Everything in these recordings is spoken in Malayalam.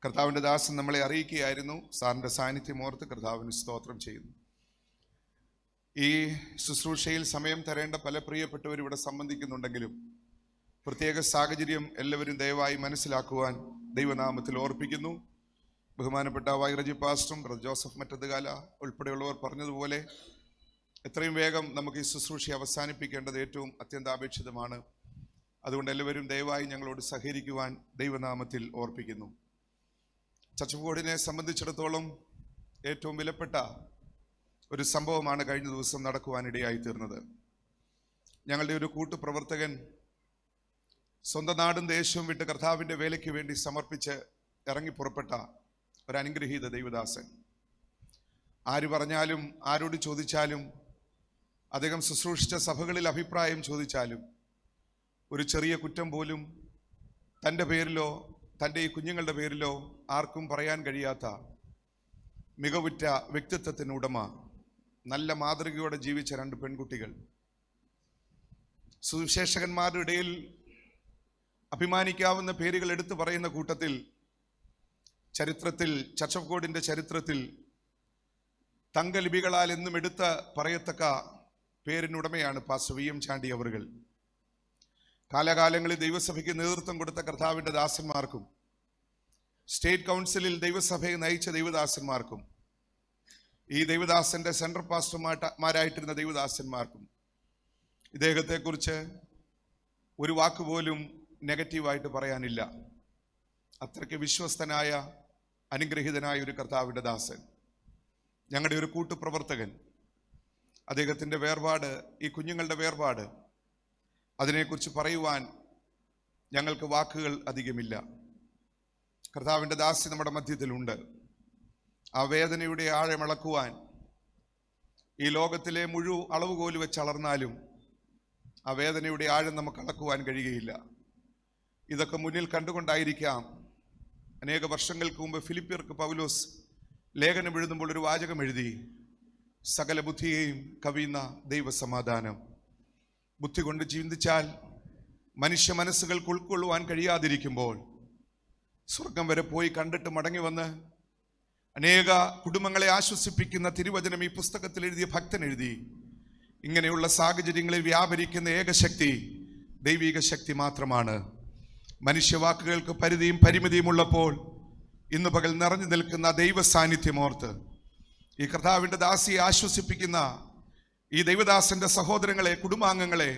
കർത്താവിൻ്റെ ദാസൻ നമ്മളെ അറിയിക്കുകയായിരുന്നു സാറിൻ്റെ സാന്നിധ്യം ഓർത്ത് കർത്താവിന് സ്തോത്രം ചെയ്യുന്നു ഈ ശുശ്രൂഷയിൽ സമയം തരേണ്ട പല പ്രിയപ്പെട്ടവർ ഇവിടെ സംബന്ധിക്കുന്നുണ്ടെങ്കിലും പ്രത്യേക സാഹചര്യം എല്ലാവരും ദയവായി മനസ്സിലാക്കുവാൻ ദൈവനാമത്തിൽ ഓർപ്പിക്കുന്നു ബഹുമാനപ്പെട്ട വൈറജി പാസ്റ്ററും ബ്രദർ ജോസഫ് മറ്റത്തുകാല ഉൾപ്പെടെയുള്ളവർ പറഞ്ഞതുപോലെ എത്രയും വേഗം നമുക്ക് ഈ ശുശ്രൂഷ അവസാനിപ്പിക്കേണ്ടത് ഏറ്റവും അത്യന്താപേക്ഷിതമാണ് അതുകൊണ്ട് എല്ലാവരും ദയവായി ഞങ്ങളോട് സഹകരിക്കുവാൻ ദൈവനാമത്തിൽ ഓർപ്പിക്കുന്നു ചച്ചക്കോടിനെ സംബന്ധിച്ചിടത്തോളം ഏറ്റവും വിലപ്പെട്ട ഒരു സംഭവമാണ് കഴിഞ്ഞ ദിവസം നടക്കുവാനിടയായി തീർന്നത് ഞങ്ങളുടെ ഒരു കൂട്ടുപ്രവർത്തകൻ സ്വന്തം നാടും ദേശവും വിട്ട് കർത്താവിൻ്റെ വേലയ്ക്ക് വേണ്ടി സമർപ്പിച്ച് ഇറങ്ങി പുറപ്പെട്ട ഒരു അനുഗ്രഹീത ദൈവദാസൻ ആര് പറഞ്ഞാലും ആരോട് ചോദിച്ചാലും അദ്ദേഹം ശുശ്രൂഷിച്ച സഭകളിൽ അഭിപ്രായം ചോദിച്ചാലും ഒരു ചെറിയ കുറ്റം പോലും തൻ്റെ പേരിലോ തൻ്റെ ഈ കുഞ്ഞുങ്ങളുടെ പേരിലോ ആർക്കും പറയാൻ കഴിയാത്ത മികവുറ്റ വ്യക്തിത്വത്തിന് ഉടമ നല്ല മാതൃകയോടെ ജീവിച്ച രണ്ട് പെൺകുട്ടികൾ സുവിശേഷകന്മാരുടെ ഇടയിൽ അഭിമാനിക്കാവുന്ന പേരുകൾ എടുത്തു പറയുന്ന കൂട്ടത്തിൽ ചരിത്രത്തിൽ ചർച്ച് ഓഫ് ഗോഡിന്റെ ചരിത്രത്തിൽ തങ്കലിപികളാൽ എന്നും എടുത്ത പറയത്തക്ക പേരിനുടമയാണ് പാസ്റ്റർ വി എം ചാണ്ടി അവറുകൾ കാലകാലങ്ങളിൽ ദൈവസഭയ്ക്ക് നേതൃത്വം കൊടുത്ത കർത്താവിന്റെ ദാസന്മാർക്കും സ്റ്റേറ്റ് കൗൺസിലിൽ ദൈവസഭയെ നയിച്ച ദൈവദാസന്മാർക്കും ഈ ദൈവദാസന്റെ സെൻട്രൽ പാസ്റ്റർമാരായിട്ടിരുന്ന ദൈവദാസന്മാർക്കും ഇദ്ദേഹത്തെക്കുറിച്ച് ഒരു വാക്ക് പോലും നെഗറ്റീവായിട്ട് പറയാനില്ല അത്രയ്ക്ക് വിശ്വസ്തനായ അനുഗ്രഹീതനായ ഒരു കർത്താവിൻ്റെ ദാസൻ ഞങ്ങളുടെ ഒരു കൂട്ടുപ്രവർത്തകൻ അദ്ദേഹത്തിൻ്റെ വേർപാട് ഈ കുഞ്ഞുങ്ങളുടെ വേർപാട് അതിനെക്കുറിച്ച് പറയുവാൻ ഞങ്ങൾക്ക് വാക്കുകൾ അധികമില്ല കർത്താവിൻ്റെ ദാസി നമ്മുടെ മധ്യത്തിലുണ്ട് ആ വേദനയുടെ ആഴമിളക്കുവാൻ ഈ ലോകത്തിലെ മുഴു അളവുകോല് വെച്ച് അളർന്നാലും ആ വേദനയുടെ ആഴം നമുക്ക് അളക്കുവാൻ കഴിയുകയില്ല ഇതൊക്കെ മുന്നിൽ കണ്ടുകൊണ്ടായിരിക്കാം അനേക വർഷങ്ങൾക്ക് മുമ്പ് ഫിലിപ്പിയർക്ക് പൗലോസ് ലേഖനം എഴുതുമ്പോൾ ഒരു വാചകം എഴുതി സകല ബുദ്ധിയെയും കവിയുന്ന ദൈവസമാധാനം ബുദ്ധി കൊണ്ട് ചിന്തിച്ചാൽ മനുഷ്യ മനസ്സുകൾക്ക് ഉൾക്കൊള്ളുവാൻ കഴിയാതിരിക്കുമ്പോൾ സ്വർഗം വരെ പോയി കണ്ടിട്ട് മടങ്ങി വന്ന് അനേക കുടുംബങ്ങളെ ആശ്വസിപ്പിക്കുന്ന തിരുവചനം ഈ പുസ്തകത്തിൽ എഴുതിയ ഭക്തൻ എഴുതി ഇങ്ങനെയുള്ള സാഹചര്യങ്ങളിൽ വ്യാപരിക്കുന്ന ഏകശക്തി ദൈവിക ശക്തി മാത്രമാണ് മനുഷ്യവാക്കുകൾക്ക് പരിധിയും പരിമിതിയും ഉള്ളപ്പോൾ ഇന്ന് പകൽ നിറഞ്ഞു നിൽക്കുന്ന ദൈവ സാന്നിധ്യം ഓർത്ത് ഈ കർത്താവിൻ്റെ ദാസിയെ ആശ്വസിപ്പിക്കുന്ന ഈ ദൈവദാസന്റെ സഹോദരങ്ങളെ കുടുംബാംഗങ്ങളെ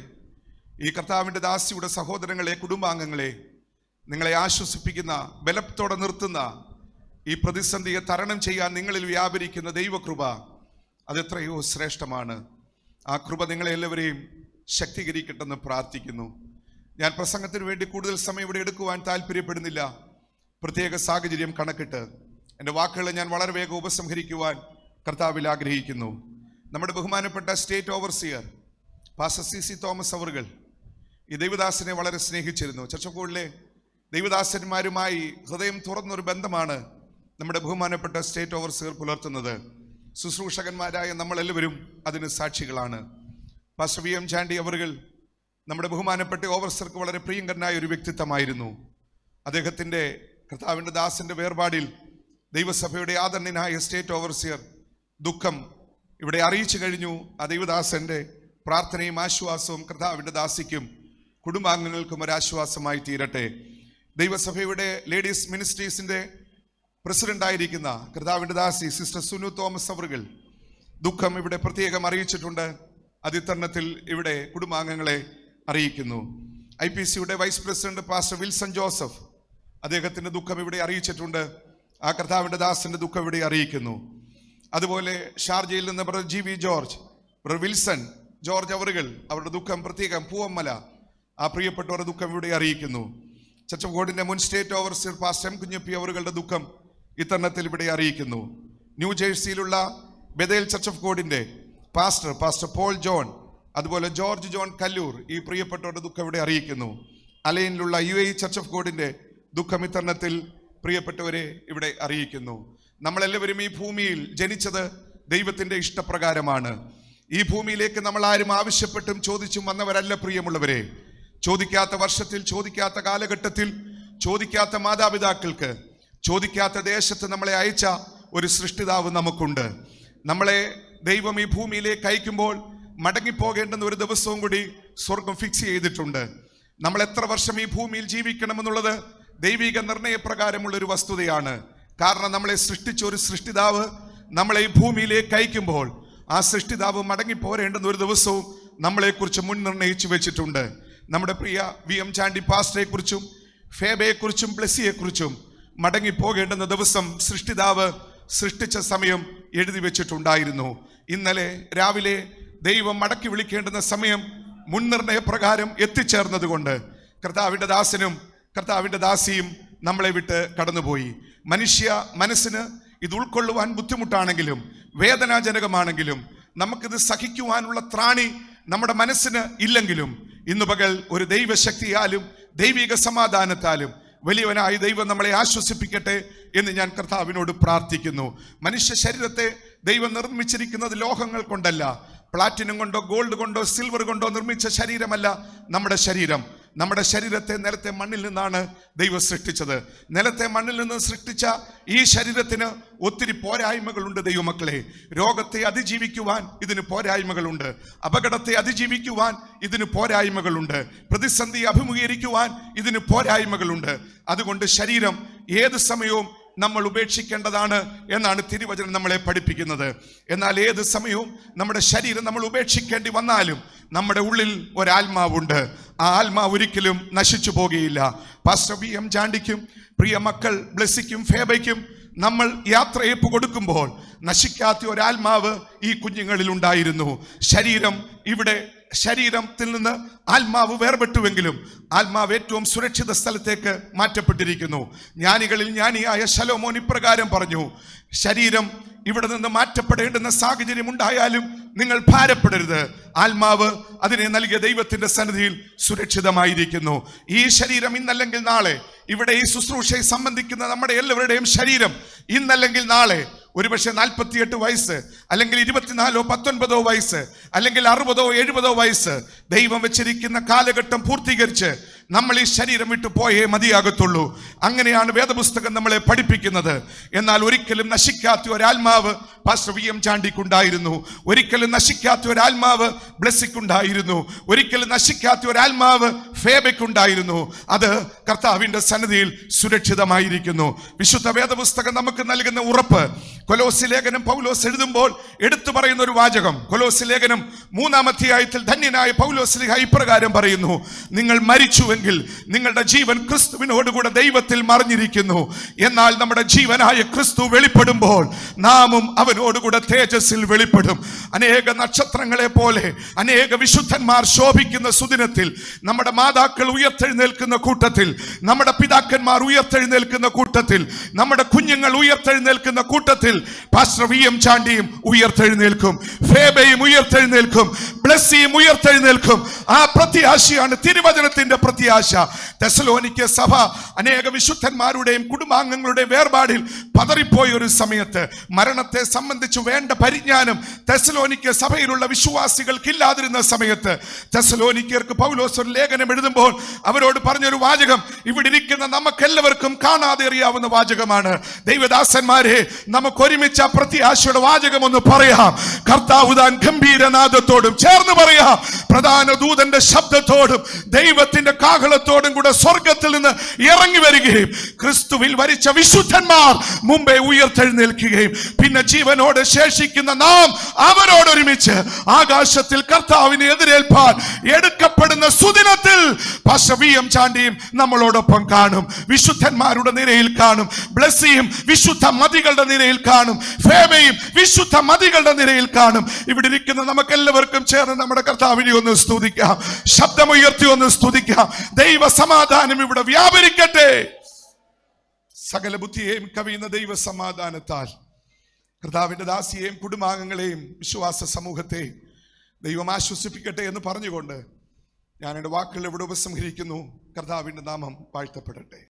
ഈ കർത്താവിൻ്റെ ദാസിയുടെ സഹോദരങ്ങളെ കുടുംബാംഗങ്ങളെ നിങ്ങളെ ആശ്വസിപ്പിക്കുന്ന ബലത്തോടെ നിർത്തുന്ന ഈ പ്രതിസന്ധിയെ തരണം ചെയ്യാൻ നിങ്ങളിൽ വ്യാപരിക്കുന്ന ദൈവകൃപ അതെത്രയോ ശ്രേഷ്ഠമാണ് ആ കൃപ നിങ്ങളെ എല്ലാവരെയും ശക്തീകരിക്കട്ടെന്ന് പ്രാർത്ഥിക്കുന്നു ഞാൻ പ്രസംഗത്തിന് വേണ്ടി കൂടുതൽ സമയം ഇവിടെ എടുക്കുവാൻ താല്പര്യപ്പെടുന്നില്ല പ്രത്യേക സാഹചര്യം കണക്കിട്ട് എൻ്റെ വാക്കുകളെ ഞാൻ വളരെ വേഗം ഉപസംഹരിക്കുവാൻ കർത്താവിൽ ആഗ്രഹിക്കുന്നു നമ്മുടെ ബഹുമാനപ്പെട്ട state overseer pastor C C Thomas അവറുകൾ ഈ ദൈവദാസനെ വളരെ സ്നേഹിച്ചിരുന്നു ചർച്ചക്കോളിലെ ദൈവദാസന്മാരുമായി ഹൃദയം തുറന്നൊരു ബന്ധമാണ് നമ്മുടെ ബഹുമാനപ്പെട്ട സ്റ്റേറ്റ് ഓവർസിയർ പുലർത്തുന്നത് ശുശ്രൂഷകന്മാരായ നമ്മളെല്ലാവരും അതിന് സാക്ഷികളാണ് പാസ്റ്റർ വി എം ചാണ്ടി അവറുകൾ നമ്മുടെ ബഹുമാനപ്പെട്ട ഓവർസർക്ക് വളരെ പ്രിയങ്കരനായ ഒരു വ്യക്തിത്വമായിരുന്നു അദ്ദേഹത്തിൻ്റെ കർത്താവിൻ്റെ ദാസന്റെ വേർപാടിൽ ദൈവസഭയുടെ ആദരണീയനായ സ്റ്റേറ്റ് ഓവർസിയർ ദുഃഖം ഇവിടെ അറിയിച്ചു കഴിഞ്ഞു ആ ദൈവദാസന്റെ പ്രാർത്ഥനയും ആശ്വാസവും കർത്താവിൻ്റെ ദാസിക്കും കുടുംബാംഗങ്ങൾക്കും ഒരു ആശ്വാസമായി തീരട്ടെ ദൈവസഭയുടെ ലേഡീസ് മിനിസ്ട്രീസിന്റെ പ്രസിഡന്റായിരിക്കുന്ന കർത്താവിൻ്റെ ദാസി സിസ്റ്റർ സുനു തോമസ് അവറുകൾ ദുഃഖം ഇവിടെ പ്രത്യേകം അറിയിച്ചിട്ടുണ്ട് അതിത്തരണത്തിൽ ഇവിടെ കുടുംബാംഗങ്ങളെ അറിയിക്കുന്നു ഐ പി സിയുടെ vice president pastor Wilson Joseph അദ്ദേഹത്തിന്റെ ദുഃഖം ഇവിടെ അറിയിച്ചിട്ടുണ്ട് ആ കർത്താവിന്റെ ദാസന്റെ ദുഃഖം ഇവിടെ അറിയിക്കുന്നു അതുപോലെ ഷാർജയിൽ നിന്ന് brother G V George brother Wilson George അവറുകൾ അവരുടെ ദുഃഖം പ്രത്യേകം പൂവമ്മല ആ പ്രിയപ്പെട്ടവരുടെ ദുഃഖം ഇവിടെ അറിയിക്കുന്നു ചച്ചകോടിന്റെ മുൻ state overseer pastor M Kunjappy അവറുകളുടെ ദുഃഖം ഇത്തരണത്തിൽ ഇവിടെ അറിയിക്കുന്നു ന്യൂ ജേഴ്സിയിലുള്ള ബദേൽ ചർച്ച് ഓഫ് ഗോഡിന്റെ പാസ്റ്റർ പാസ്റ്റർ പോൾ ജോൺ അതുപോലെ ജോർജ് ജോൺ കല്ലൂർ ഈ പ്രിയപ്പെട്ടവരുടെ ദുഃഖം ഇവിടെ അറിയിക്കുന്നു അലൈനിലുള്ള യു എ ചർച്ച് ഓഫ് ഗോഡിന്റെ ദുഃഖം ഇത്തരണത്തിൽ പ്രിയപ്പെട്ടവരെ ഇവിടെ അറിയിക്കുന്നു നമ്മളെല്ലാവരും ഈ ഭൂമിയിൽ ജനിച്ചത് ദൈവത്തിന്റെ ഇഷ്ടപ്രകാരമാണ് ഈ ഭൂമിയിലേക്ക് നമ്മൾ ആരും ആവശ്യപ്പെട്ടും ചോദിച്ചും വന്നവരല്ല പ്രിയമുള്ളവരെ ചോദിക്കാത്ത വർഷത്തിൽ ചോദിക്കാത്ത കാലഘട്ടത്തിൽ ചോദിക്കാത്ത മാതാപിതാക്കൾക്ക് ചോദിക്കാത്ത ദേശത്ത് നമ്മളെ അയച്ച ഒരു സൃഷ്ടിതാവ് നമുക്കുണ്ട് നമ്മളെ ദൈവം ഈ ഭൂമിയിലേക്ക് അയക്കുമ്പോൾ മടങ്ങിപ്പോകേണ്ടുന്ന ഒരു ദിവസവും കൂടി സ്വർഗം ഫിക്സ് ചെയ്തിട്ടുണ്ട് നമ്മൾ എത്ര വർഷം ഈ ഭൂമിയിൽ ജീവിക്കണമെന്നുള്ളത് ദൈവിക നിർണയപ്രകാരമുള്ള ഒരു വസ്തുതയാണ് കാരണം നമ്മളെ സൃഷ്ടിച്ച ഒരു സൃഷ്ടിതാവ് നമ്മളെ ഈ ഭൂമിയിലേക്ക് അയക്കുമ്പോൾ ആ സൃഷ്ടിതാവ് മടങ്ങിപ്പോരേണ്ടുന്ന ഒരു ദിവസവും നമ്മളെക്കുറിച്ച് മുൻ നിർണയിച്ചു വെച്ചിട്ടുണ്ട് നമ്മുടെ പ്രിയ വി എം ചാണ്ടി പാസ്റ്ററെ കുറിച്ചും ഫേബയെക്കുറിച്ചും ബ്ലെസ്സിയെക്കുറിച്ചും മടങ്ങിപ്പോകേണ്ടുന്ന ദിവസം സൃഷ്ടിതാവ് സൃഷ്ടിച്ച സമയം എഴുതി വെച്ചിട്ടുണ്ടായിരുന്നു ഇന്നലെ രാവിലെ ദൈവം മടക്കി വിളിക്കേണ്ടുന്ന സമയം മുൻനിർണയ പ്രകാരം എത്തിച്ചേർന്നതുകൊണ്ട് കർത്താവിൻ്റെ ദാസനും കർത്താവിൻ്റെ ദാസിയും നമ്മളെ വിട്ട് കടന്നുപോയി മനുഷ്യ മനസ്സിന് ഇത് ഉൾക്കൊള്ളുവാൻ ബുദ്ധിമുട്ടാണെങ്കിലും വേദനാജനകമാണെങ്കിലും നമുക്കിത് സഹിക്കുവാനുള്ള ത്രാണി നമ്മുടെ മനസ്സിന് ഇല്ലെങ്കിലും ഇന്നു പകൽ ഒരു ദൈവശക്തിയാലും ദൈവിക സമാധാനത്താലും വലിയവനായ ദൈവം നമ്മളെ ആശ്വസിപ്പിക്കട്ടെ എന്ന് ഞാൻ കർത്താവിനോട് പ്രാർത്ഥിക്കുന്നു മനുഷ്യ ശരീരത്തെ ദൈവം നിർമ്മിച്ചിരിക്കുന്നത് ലോഹങ്ങൾ കൊണ്ടല്ല പ്ലാറ്റിനം കൊണ്ടോ ഗോൾഡ് കൊണ്ടോ സിൽവർ കൊണ്ടോ നിർമ്മിച്ച ശരീരമല്ല നമ്മുടെ ശരീരം നമ്മുടെ ശരീരത്തെ നിലത്തെ മണ്ണിൽ നിന്നാണ് ദൈവം സൃഷ്ടിച്ചത് നിലത്തെ മണ്ണിൽ നിന്ന് സൃഷ്ടിച്ച ഈ ശരീരത്തിന് ഒത്തിരി പോരായ്മകളുണ്ട് ദൈവമക്കളെ രോഗത്തെ അതിജീവിക്കുവാൻ ഇതിന് പോരായ്മകളുണ്ട് അപകടത്തെ അതിജീവിക്കുവാൻ ഇതിന് പോരായ്മകളുണ്ട് പ്രതിസന്ധി അഭിമുഖീകരിക്കുവാൻ ഇതിന് പോരായ്മകളുണ്ട് അതുകൊണ്ട് ശരീരം ഏത് സമയവും നമ്മൾ ഉപേക്ഷിക്കേണ്ടതാണ് എന്നാണ് തിരുവചനം നമ്മളെ പഠിപ്പിക്കുന്നത് എന്നാൽ ഏത് സമയവും നമ്മുടെ ശരീരം നമ്മൾ ഉപേക്ഷിക്കേണ്ടി വന്നാലും നമ്മുടെ ഉള്ളിൽ ഒരാത്മാവുണ്ട് ആ ആത്മാവ് ഒരിക്കലും നശിച്ചു പോകുകയില്ല പാസ്റ്റർ വി എം ചാണ്ടിക്കും പ്രിയ മക്കൾ ബ്ലെസ്സിക്കും ഫേബയ്ക്കും നമ്മൾ യാത്രയപ്പ് കൊടുക്കുമ്പോൾ നശിക്കാത്ത ഒരാത്മാവ് ഈ കുഞ്ഞുങ്ങളിൽ ഉണ്ടായിരുന്നു ശരീരം ഇവിടെ ശരീരത്തിൽ നിന്ന് ആത്മാവ് വേർപെട്ടുവെങ്കിലും ആത്മാവ് ഏറ്റവും സുരക്ഷിത സ്ഥലത്തേക്ക് മാറ്റപ്പെട്ടിരിക്കുന്നു ജ്ഞാനികളിൽ ജ്ഞാനിയായ ശലോമോൻ ഇപ്രകാരം പറഞ്ഞു ശരീരം ഇവിടെ നിന്ന് മാറ്റപ്പെടേണ്ടുന്ന സാഹചര്യം ഉണ്ടായാലും നിങ്ങൾ ഭാരപ്പെടരുത് ആത്മാവ് അതിനെ നൽകിയ ദൈവത്തിന്റെ സന്നിധിയിൽ സുരക്ഷിതമായിരിക്കുന്നു ഈ ശരീരം ഇന്നല്ലെങ്കിൽ നാളെ ഇവിടെ ഈ ശുശ്രൂഷയെ സംബന്ധിക്കുന്ന നമ്മുടെ എല്ലാവരുടെയും ശരീരം ഇന്നല്ലെങ്കിൽ നാളെ ഒരുപക്ഷെ നാൽപ്പത്തിയെട്ട് വയസ്സ് അല്ലെങ്കിൽ ഇരുപത്തിനാലോ പത്തൊൻപതോ വയസ്സ് അല്ലെങ്കിൽ അറുപതോ എഴുപതോ വയസ്സ് ദൈവം വെച്ചിരിക്കുന്ന കാലഘട്ടം പൂർത്തീകരിച്ച് നമ്മൾ ഈ ശരീരം വിട്ടു പോയേ മതിയാകത്തുള്ളൂ അങ്ങനെയാണ് വേദപുസ്തകം നമ്മളെ പഠിപ്പിക്കുന്നത് എന്നാൽ ഒരിക്കലും നശിക്കാത്ത ഒരാത്മാവ് പാസ്റ്റർ വി എം ചാണ്ടിക്കുണ്ടായിരുന്നു ഒരിക്കലും നശിക്കാത്ത ഒരാത്മാവ് ബ്ലെസ്സിക്കുണ്ടായിരുന്നു ഒരിക്കലും നശിക്കാത്ത ഒരാത്മാവ് ഫേബയ്ക്കുണ്ടായിരുന്നു അത് കർത്താവിന്റെ സന്നിധിയിൽ സുരക്ഷിതമായിരിക്കുന്നു വിശുദ്ധ വേദപുസ്തകം നമുക്ക് നൽകുന്ന ഉറപ്പ് കൊലോസി ലേഖനം പൗലോസ് എഴുതുമ്പോൾ എടുത്തു പറയുന്ന ഒരു വാചകം കൊലോസി ലേഖനം മൂന്നാം അധ്യായത്തിൽ ധന്യനായ പൗലോസ് ലിഹ ഇപ്രകാരം പറയുന്നു നിങ്ങൾ മരിച്ചുവെങ്കിൽ നിങ്ങളുടെ ജീവൻ ക്രിസ്തുവിനോടുകൂടെ ദൈവത്തിൽ മറിഞ്ഞിരിക്കുന്നു എന്നാൽ നമ്മുടെ ജീവനായ ക്രിസ്തു വെളിപ്പെടുമ്പോൾ നാമും അവനോടുകൂടെ തേജസ്സിൽ വെളിപ്പെടും അനേക നക്ഷത്രങ്ങളെ പോലെ അനേക വിശുദ്ധന്മാർ ശോഭിക്കുന്ന സുദിനത്തിൽ നമ്മുടെ മാതാക്കൾ ഉയർത്തെഴുന്നേൽക്കുന്ന കൂട്ടത്തിൽ നമ്മുടെ പിതാക്കന്മാർ ഉയർത്തെഴുന്നേൽക്കുന്ന കൂട്ടത്തിൽ നമ്മുടെ കുഞ്ഞുങ്ങൾ ഉയർത്തെഴുന്നേൽക്കുന്ന കൂട്ടത്തിൽ പാസ്റ്റർ വി എം ചാണ്ടിയും ഉയർത്തെഴുന്നേൽക്കും ഫേബയും ഉയർത്തെഴുന്നേൽക്കും ബ്ലസ്സിയും ഉയർത്തെഴുന്നേൽക്കും ആ പ്രത്യാശയാണ് തിരുവചനത്തിന്റെ പ്രത്യാശ തെസലോനിക്ക് സഭ അനേക വിശുദ്ധന്മാരുടെയും കുടുംബാംഗങ്ങളുടെയും വേർപാടിൽ പതറിപ്പോയ ഒരു സമയത്ത് മരണത്തെ സംബന്ധിച്ച് വേണ്ട പരിജ്ഞാനം തെസലോനിക്ക് സഭയിലുള്ള വിശ്വാസികൾക്കില്ലാതിരുന്ന സമയത്ത് തെസലോനിക്കർക്ക് പൗലോസ് ഒരു ലേഖനം എഴുതുമ്പോൾ അവരോട് പറഞ്ഞൊരു വാചകം ഇവിടെ ഇരിക്കുന്ന നമുക്കെല്ലാവർക്കും കാണാതെ അറിയാവുന്ന വാചകമാണ് ദൈവദാസന്മാരെ നമുക്ക് ഒരുമിച്ച് ആ പ്രത്യാശയുടെ വാചകം ഒന്ന് പറയാം കർത്താവ് താൻ ഗംഭീരനാദത്തോടും ചേർന്ന് പറയാം പ്രധാന ദൂതന്റെ ശബ്ദത്തോടും ദൈവത്തിന്റെ കാഹളത്തോടും കൂടെ സ്വർഗത്തിൽ നിന്ന് ഇറങ്ങി വരികയും ക്രിസ്തുവിൽ വരിച്ച വിശുദ്ധന്മാർ മുമ്പേ ഉയർത്തെഴുന്നേൽക്കുകയും പിന്നെ ജീവനോട് ശേഷിക്കുന്ന നാം അവരോടൊരുമിച്ച് ആകാശത്തിൽ കർത്താവിനെ എതിരേൽപ്പാൻ എടുക്കപ്പെടുന്ന സുദിനത്തിൽ പാസ്റ്റർ വി എം ചാണ്ടിയും നമ്മളോടൊപ്പം കാണും വിശുദ്ധന്മാരുടെ നിരയിൽ കാണും ബ്ലസ്സിയും വിശുദ്ധ മതികളുടെ നിരയിൽ കാണും ഫേമയും വിശുദ്ധ മതികളുടെ നിരയിൽ കാണും ഇവിടെ ഇരിക്കുന്ന നമുക്ക് എല്ലാവർക്കും ചേർന്ന് നമ്മുടെ കർത്താവിനെ ഒന്ന് സ്തുതിക്കാം ശബ്ദമുയർത്തി ഒന്ന് സ്തുതിക്കാം ദൈവ സമാധാനം ഇവിടെ വ്യാപരിക്കട്ടെ സകല ബുദ്ധിയെയും കവിയുന്ന ദൈവ സമാധാനത്താൽ കർത്താവിന്റെ ദാസിയെയും കുടുംബാംഗങ്ങളെയും വിശ്വാസ സമൂഹത്തെയും ദൈവം ആശ്വസിപ്പിക്കട്ടെ എന്ന് പറഞ്ഞുകൊണ്ട് ഞാൻ എൻ്റെ വാക്കുകൾ ഇവിടെ ഉപസംഹരിക്കുന്നു കർത്താവിന്റെ നാമം വാഴ്ത്തപ്പെടട്ടെ